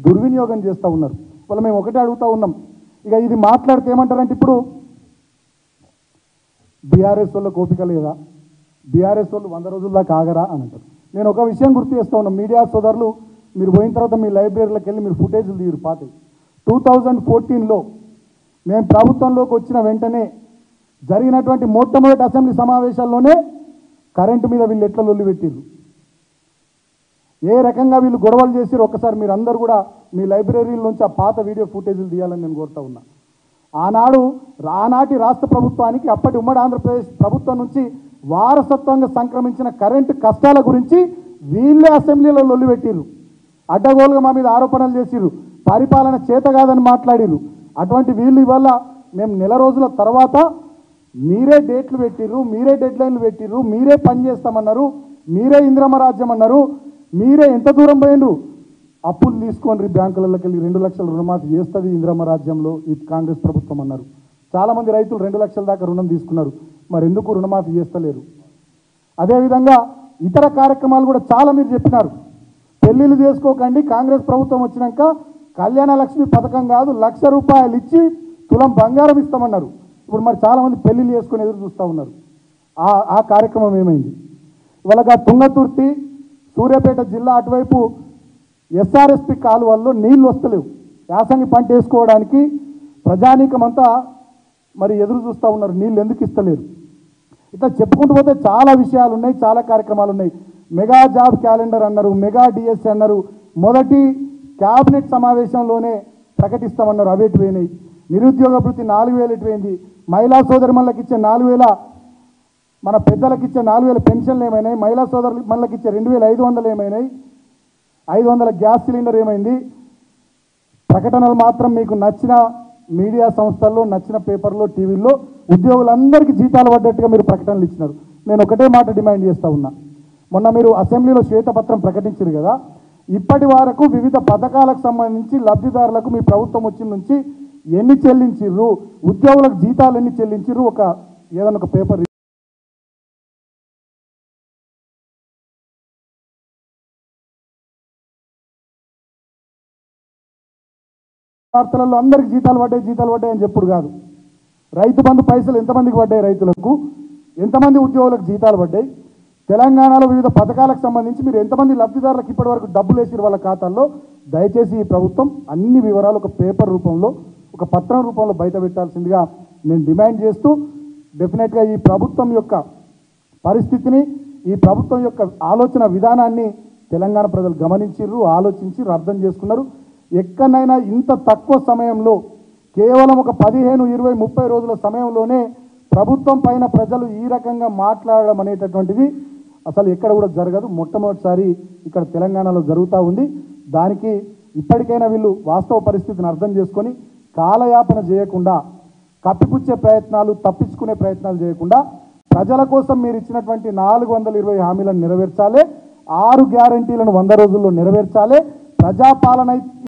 దుర్వినియోగం చేస్తూ ఉన్నారు వాళ్ళ మేము ఒకటే అడుగుతూ ఉన్నాం ఇక ఇది మాట్లాడితే ఏమంటారంటే ఇప్పుడు బీఆర్ఎస్ వాళ్ళకి ఓపిక లేదా బీఆర్ఎస్ వాళ్ళు వంద రోజుల దాకా ఆగరా అని అంటారు నేను ఒక విషయం గుర్తు చేస్తా ఉన్నాను మీడియా సోదరులు మీరు పోయిన తర్వాత మీ లైబ్రరీలోకి వెళ్ళి మీరు ఫుటేజ్లు తీరు పాతాయి టూ థౌజండ్ ఫోర్టీన్లో మేము ప్రభుత్వంలోకి వచ్చిన వెంటనే జరిగినటువంటి మొట్టమొదటి అసెంబ్లీ సమావేశాల్లోనే కరెంటు మీద వీళ్ళు ఎట్లా లొల్లి పెట్టిర్రు ఏ రకంగా వీళ్ళు గొడవలు చేసిరు ఒక్కసారి మీరు అందరూ కూడా మీ లైబ్రరీల నుంచి ఆ పాత వీడియో ఫుటేజీలు తీయాలని నేను కోరుతా ఉన్నా ఆనాడు ఆనాటి రాష్ట్ర ప్రభుత్వానికి అప్పటి ఉమ్మడి ఆంధ్రప్రదేశ్ ప్రభుత్వం నుంచి వారసత్వంగా సంక్రమించిన కరెంటు కష్టాల గురించి వీళ్ళే అసెంబ్లీలో లొల్లి పెట్టిర్రు అడ్డగోలుగా మా మీద ఆరోపణలు చేసిర్రు పరిపాలన చేత కాదని మాట్లాడిర్రు అటువంటి వీళ్ళు ఇవల్ల మేము నెల రోజుల తర్వాత మీరే డేట్లు పెట్టిర్రు మీరే డెడ్ లైన్లు పెట్టిర్రు మీరే పని చేస్తామన్నారు మీరే ఇంద్రమ రాజ్యం అన్నారు మీరే ఎంత దూరం పోయిండ్రు అప్పులు తీసుకొని బ్యాంకులలోకి వెళ్ళి రెండు లక్షల రుణమాఫీ చేస్తుంది ఇంద్రమ రాజ్యంలో ఈ కాంగ్రెస్ ప్రభుత్వం అన్నారు చాలామంది రైతులు రెండు లక్షల దాకా రుణం తీసుకున్నారు మరి ఎందుకు రుణమాఫీ చేస్తలేరు అదేవిధంగా ఇతర కార్యక్రమాలు కూడా చాలా మీరు చెప్పినారు పెళ్లిళ్ళు చేసుకోకండి కాంగ్రెస్ ప్రభుత్వం వచ్చినాక కళ్యాణ లక్ష్మి పథకం కాదు లక్ష రూపాయలు ఇచ్చి తులం బంగారం ఇస్తామన్నారు ఇప్పుడు మరి చాలామంది పెళ్లిళ్ళు చేసుకొని ఎదురు చూస్తూ ఉన్నారు ఆ ఆ కార్యక్రమం ఏమైంది ఇవాళ తుంగతుర్తి సూర్యాపేట జిల్లా అటువైపు ఎస్ఆర్ఎస్పి కాలువల్లో నీళ్లు వస్తలేవు యాసంగి పంట వేసుకోవడానికి ప్రజానీకం అంతా మరి ఎదురు చూస్తూ ఉన్నారు నీళ్ళు ఎందుకు ఇస్తలేరు ఇట్లా చెప్పుకుంటూ పోతే చాలా విషయాలు ఉన్నాయి చాలా కార్యక్రమాలు ఉన్నాయి మెగా జాబ్ క్యాలెండర్ అన్నారు మెగా డిఎస్సి అన్నారు మొదటి క్యాబినెట్ సమావేశంలోనే ప్రకటిస్తామన్నారు అవి ఎటు పోయినాయి నిరుద్యోగ భృతి నాలుగు వేలు ఎటు పోయింది మహిళా సోదరిమణులకు ఇచ్చే నాలుగు వేల మన పెద్దలకు ఇచ్చే నాలుగు వేల పెన్షన్లు ఏమైనాయి మహిళా సోదరు మనకి ఇచ్చే రెండు వేల ఐదు వందలు ఏమైనాయి ఐదు వందల గ్యాస్ సిలిండర్ ఏమైంది ప్రకటనలు మాత్రం మీకు నచ్చిన మీడియా సంస్థల్లో నచ్చిన పేపర్లో టీవీల్లో ఉద్యోగులందరికీ జీతాలు పడ్డట్టుగా మీరు ప్రకటనలు ఇచ్చినారు నేను ఒకటే మాట డిమాండ్ చేస్తా ఉన్నా మొన్న మీరు అసెంబ్లీలో శ్వేతపత్రం ప్రకటించారు కదా ఇప్పటి వరకు వివిధ పథకాలకు సంబంధించి లబ్ధిదారులకు మీ ప్రభుత్వం వచ్చిన నుంచి ఎన్ని చెల్లించిర్రు ఉద్యోగులకు జీతాలు ఎన్ని చెల్లించిర్రు ఒక ఏదైనా ఒక పేపర్ వార్తలలో అందరికి జీతాలు పడ్డాయి జీతాలు పడ్డాయి అని చెప్పుడు కాదు రైతు బంధు పైసలు ఎంతమందికి పడ్డాయి రైతులకు ఎంతమంది ఉద్యోగులకు జీతాలు పడ్డాయి తెలంగాణలో వివిధ పథకాలకు సంబంధించి మీరు ఎంతమంది లబ్ధిదారులకు ఇప్పటివరకు డబ్బులు వేసిరు వాళ్ళ ఖాతాల్లో దయచేసి ఈ ప్రభుత్వం అన్ని వివరాలు ఒక పేపర్ రూపంలో ఒక పత్రం రూపంలో బయట పెట్టాల్సిందిగా నేను డిమాండ్ చేస్తూ డెఫినెట్గా ఈ ప్రభుత్వం యొక్క పరిస్థితిని ఈ ప్రభుత్వం యొక్క ఆలోచన విధానాన్ని తెలంగాణ ప్రజలు గమనించిర్రు ఆలోచించి అర్థం చేసుకున్నారు ఎక్కడైనా ఇంత తక్కువ సమయంలో కేవలం ఒక పదిహేను ఇరవై ముప్పై రోజుల సమయంలోనే ప్రభుత్వం పైన ప్రజలు ఈ రకంగా మాట్లాడడం అనేటటువంటిది అసలు ఎక్కడ కూడా జరగదు మొట్టమొదటిసారి ఇక్కడ తెలంగాణలో జరుగుతూ ఉంది దానికి ఇప్పటికైనా వీళ్ళు వాస్తవ పరిస్థితిని అర్థం చేసుకొని కాలయాపన చేయకుండా కప్పిపుచ్చే ప్రయత్నాలు తప్పించుకునే ప్రయత్నాలు చేయకుండా ప్రజల కోసం మీరు ఇచ్చినటువంటి నాలుగు వందల ఇరవై హామీలను నెరవేర్చాలి ఆరు గ్యారంటీలను వంద రోజుల్లో నెరవేర్చాలి ప్రజాపాలన